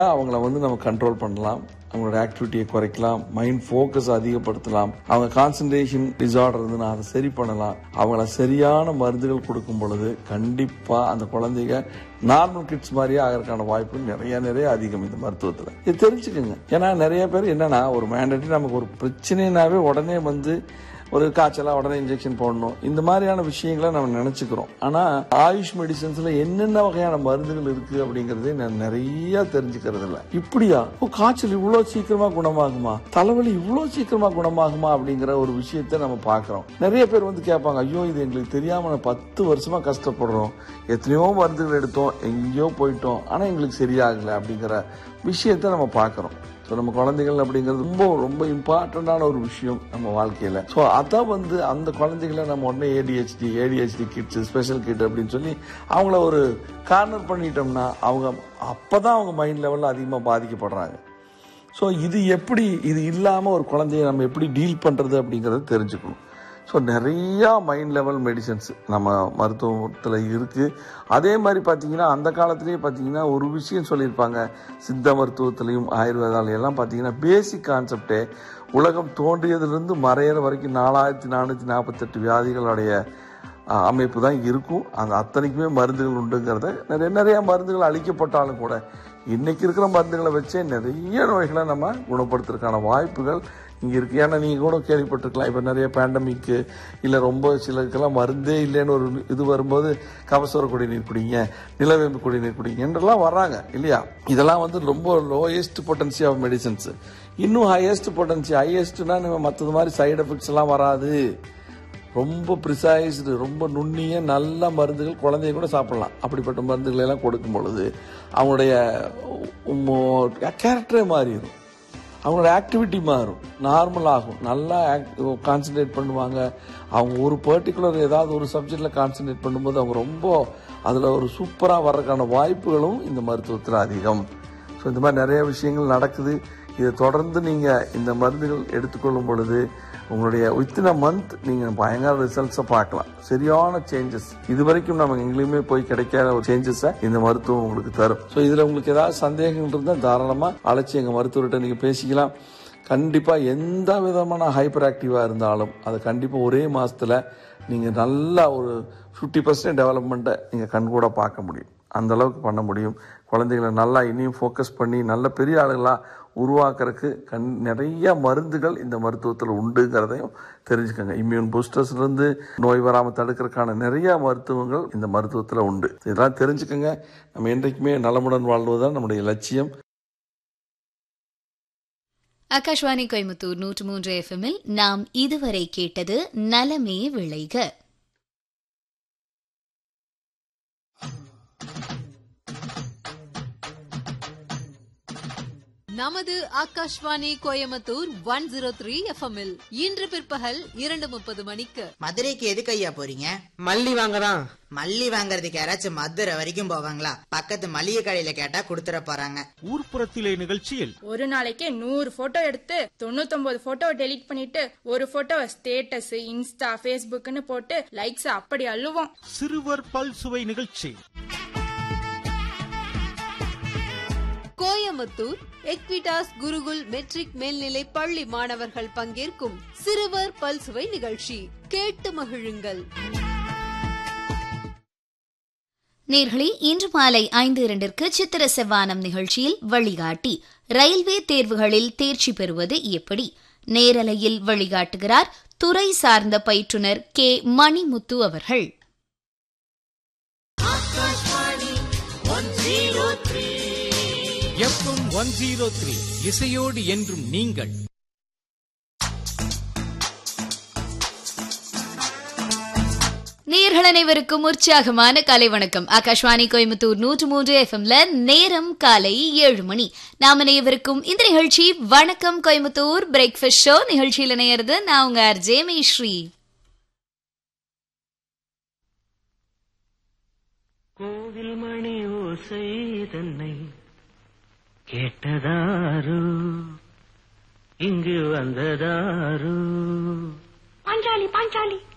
அவங்கள வந்து நம்ம கண்ட்ரோல் பண்ணலாம் அவங்களோட ஆக்டிவிட்டியை குறைக்கலாம் மைண்ட் ஃபோக்கஸ் அதிகப்படுத்தலாம் அவங்க கான்சன்ட்ரேஷன் டிசார்டர் இருந்துன்னா அதை சரி பண்ணலாம் அவங்கள சரியான மருந்துகள் கொடுக்கும் பொழுது கண்டிப்பா அந்த குழந்தைங்க நார்மல் கிட்ஸ் மாதிரியே ஆகிறதுக்கான வாய்ப்பு நிறைய நிறைய அதிகம் இந்த மருத்துவத்தில் இது தெரிஞ்சுக்கோங்க ஏன்னா நிறைய பேர் என்னன்னா ஒரு மேண்டேட்டரி நமக்கு ஒரு பிரச்சனைனாவே உடனே வந்து ஒரு காய்ச்சலா உடனே இன்ஜெக்ஷன் போடணும் இந்த மாதிரியான விஷயங்களை நம்ம நினைச்சுக்கிறோம் ஆனா ஆயுஷ் மெடிசன்ஸ்ல என்னென்ன வகையான மருந்துகள் இருக்கு அப்படிங்கறதே நான் நிறைய தெரிஞ்சுக்கிறது இல்ல இப்படியா ஓ காய்ச்சல் இவ்வளவு சீக்கிரமா குணமாகுமா தலைவலி இவ்வளவு சீக்கிரமா குணமாகுமா அப்படிங்கிற ஒரு விஷயத்தை நம்ம பார்க்கிறோம் நிறைய பேர் வந்து கேட்பாங்க ஐயோ இது எங்களுக்கு தெரியாம நான் பத்து வருஷமா கஷ்டப்படுறோம் எத்தனையோ மருந்துகள் எடுத்தோம் எங்கேயோ போயிட்டோம் ஆனா எங்களுக்கு சரியாகல அப்படிங்கிற விஷயத்தை நம்ம பார்க்கிறோம் ஸோ நம்ம குழந்தைகள் அப்படிங்கிறது ரொம்ப ரொம்ப இம்பார்ட்டண்டான ஒரு விஷயம் நம்ம வாழ்க்கையில் ஸோ அதான் வந்து அந்த குழந்தைகளை நம்ம உடனே ADHD ADHD kids special kid அப்படின்னு சொல்லி அவங்கள ஒரு கார்னர் பண்ணிட்டோம்னா அவங்க அப்போ தான் அவங்க மைண்ட் லெவலில் அதிகமாக பாதிக்கப்படுறாங்க ஸோ இது எப்படி இது இல்லாமல் ஒரு குழந்தைய நம்ம எப்படி டீல் பண்ணுறது அப்படிங்கிறத தெரிஞ்சுக்கணும் ஸோ நிறையா மைண்ட் லெவல் மெடிசன்ஸ் நம்ம மருத்துவத்தில் இருக்குது அதே மாதிரி பார்த்தீங்கன்னா அந்த காலத்திலேயே பார்த்தீங்கன்னா ஒரு விஷயம் சொல்லியிருப்பாங்க சித்த மருத்துவத்திலையும் ஆயுர்வேதாலையும் எல்லாம் பார்த்தீங்கன்னா பேசிக் கான்செப்டே உலகம் தோன்றியதிலிருந்து மறையிற வரைக்கும் நாலாயிரத்தி நானூற்றி நாற்பத்தெட்டு வியாதிகளுடைய அஹ், அமைப்பு தான் இருக்கும் அந்த அத்தனைக்குமே மருந்துகள் உண்டுங்கிறத நிறைய நிறைய மருந்துகள் அழிக்கப்பட்டாலும் கூட இன்னைக்கு இருக்கிற மருந்துகளை வச்சே நிறைய நோய்களை நம்ம குணப்படுத்துறதுக்கான வாய்ப்புகள் இங்கே இருக்கு ஏன்னா நீங்கள் கூட கேள்விப்பட்டிருக்கலாம் இப்போ நிறைய பேண்டமிக்கு இல்லை ரொம்ப சிலருக்கெல்லாம் மருந்தே இல்லைன்னு ஒரு இது வரும்போது கபசுர குடிநீர் குடிங்க நிலவேம்பு குடிநீர் குடிங்க என்றெல்லாம் வர்றாங்க இல்லையா இதெல்லாம் வந்து ரொம்ப லோயஸ்ட் பொட்டன்சி ஆஃப் மெடிசன்ஸ் இன்னும் ஹையஸ்ட் பொட்டன்சி ஹையஸ்ட்னா நம்ம மற்றது மாதிரி சைடு எஃபெக்ட்ஸ் எல்லாம் வராது ரொம்ப ப்ரிசைஸ்டு ரொம்ப நுண்ணிய நல்ல மருந்துகள் குழந்தைய கூட சாப்பிடலாம் அப்படிப்பட்ட மருந்துகளை எல்லாம் கொடுக்கும் பொழுது அவங்களுடைய கேரக்டரே மாறிடும் அவங்களோட ஆக்டிவிட்டி மாறும் நார்மல் ஆகும் நல்லா கான்சென்ட்ரேட் பண்ணுவாங்க அவங்க ஒரு பர்டிகுலர் ஏதாவது ஒரு சப்ஜெக்டில் கான்சென்ட்ரேட் பண்ணும்போது அவங்க ரொம்ப அதில் ஒரு சூப்பராக வர்றதுக்கான வாய்ப்புகளும் இந்த மருத்துவத்தில் அதிகம் ஸோ இந்த மாதிரி நிறைய விஷயங்கள் நடக்குது இதை தொடர்ந்து நீங்கள் இந்த மருந்துகள் எடுத்துக்கொள்ளும் பொழுது உங்களுடைய வித்தின் அ மந்த் நீங்கள் பயங்கர ரிசல்ட்ஸை பார்க்கலாம் சரியான சேஞ்சஸ் இது வரைக்கும் நமக்கு எங்கேயுமே போய் கிடைக்காத ஒரு சேஞ்சஸை இந்த மருத்துவம் உங்களுக்கு தரும் ஸோ இதில் உங்களுக்கு ஏதாவது சந்தேகங்கள் இருந்தால் தாராளமாக அழைச்சி எங்கள் மருத்துவர்கிட்ட நீங்கள் பேசிக்கலாம் கண்டிப்பாக எந்த விதமான ஹைப்பர் ஆக்டிவாக இருந்தாலும் அதை கண்டிப்பாக ஒரே மாதத்தில் நீங்கள் நல்லா ஒரு ஃபிஃப்டி பர்சன்ட் டெவலப்மெண்ட்டை நீங்கள் கண்கூட பார்க்க முடியும் அந்த அளவுக்கு பண்ண முடியும் குழந்தைகளை நல்லா இனியும் ஃபோக்கஸ் பண்ணி நல்ல பெரிய ஆளுகளாக உருவாக்குறதுக்கு கண் நிறைய மருந்துகள் இந்த மருத்துவத்தில் உண்டுங்கிறதையும் தெரிஞ்சுக்கோங்க இம்யூன் பூஸ்டர்ஸ்லேருந்து நோய் வராமல் தடுக்கிறதுக்கான நிறைய மருத்துவங்கள் இந்த மருத்துவத்தில் உண்டு இதெல்லாம் தெரிஞ்சுக்கோங்க நம்ம என்றைக்குமே நலமுடன் வாழ்வதுதான் நம்முடைய லட்சியம் ஆகாஷ்வாணி கோயம்புத்தூர் நூற்று மூன்று எஃப்எம்மில் நாம் இதுவரை கேட்டது நலமே விளைக நமது Akashvani Coimbatore one zero three எஃப்எம்எல் இன்று பிற்பகல் இரண்டு முப்பது மணிக்கு மதுரைக்கு எதுக்கு ஐயா போறீங்க மல்லி வாங்கதான் மல்லி வாங்குறதுக்கு யாராச்சும் மதுரை வரைக்கும் போவாங்களா பக்கத்து மளிகை கடையில கேட்டா கொடுத்துட போறாங்க ஊர்ப்புறத்திலே நிகழ்ச்சியில் ஒரு நாளைக்கே நூறு போட்டோ எடுத்து தொண்ணூத்தொன்பது போட்டோ டெலீட் பண்ணிட்டு ஒரு போட்டோ ஸ்டேட்டஸ் இன்ஸ்டா ஃபேஸ்புக்னு போட்டு லைக்ஸ் அப்படி அள்ளுவோம் சிறுவர் பல்சுவை நிகழ்ச்சி கோயம்புத்தூர் எக்விடாஸ் குருகுல் மெட்ரிக் மேல்நிலை பள்ளி மாணவர்கள் பங்கேற்கும் சிறுவர் பல்சுவை நிகழ்ச்சி கேட்டு மகிழுங்கள் நேர்களே இன்று மாலை ஐந்து இரண்டிற்கு சித்திர செவ்வானம் நிகழ்ச்சியில் வழிகாட்டி ரயில்வே தேர்வுகளில் தேர்ச்சி பெறுவது எப்படி நேரலையில் வழிகாட்டுகிறார் துறை சார்ந்த பயிற்றுனர் கே மணிமுத்து அவர்கள் எஃப்எம் ஒன் ஜீரோ த்ரீ இசையோடு என்றும் நீங்கள் நேர்கள் அனைவருக்கும் உற்சாகமான காலை வணக்கம் ஆகாஷ்வாணி கோயம்புத்தூர் நூற்று மூன்று எஃப்எம்ல நேரம் காலை ஏழு மணி நாம நேயவருக்கும் இந்த நிகழ்ச்சி வணக்கம் கோயம்புத்தூர் பிரேக்ஃபாஸ்ட் ஷோ நிகழ்ச்சியில் இணையிறது நான் உங்க அர்ஜே மேஸ்ரீ கோவில் மணி ஓசை தன்னை கேட்டதாரு இங்கு வந்ததாரு பாஞ்சாலி பாஞ்சாலி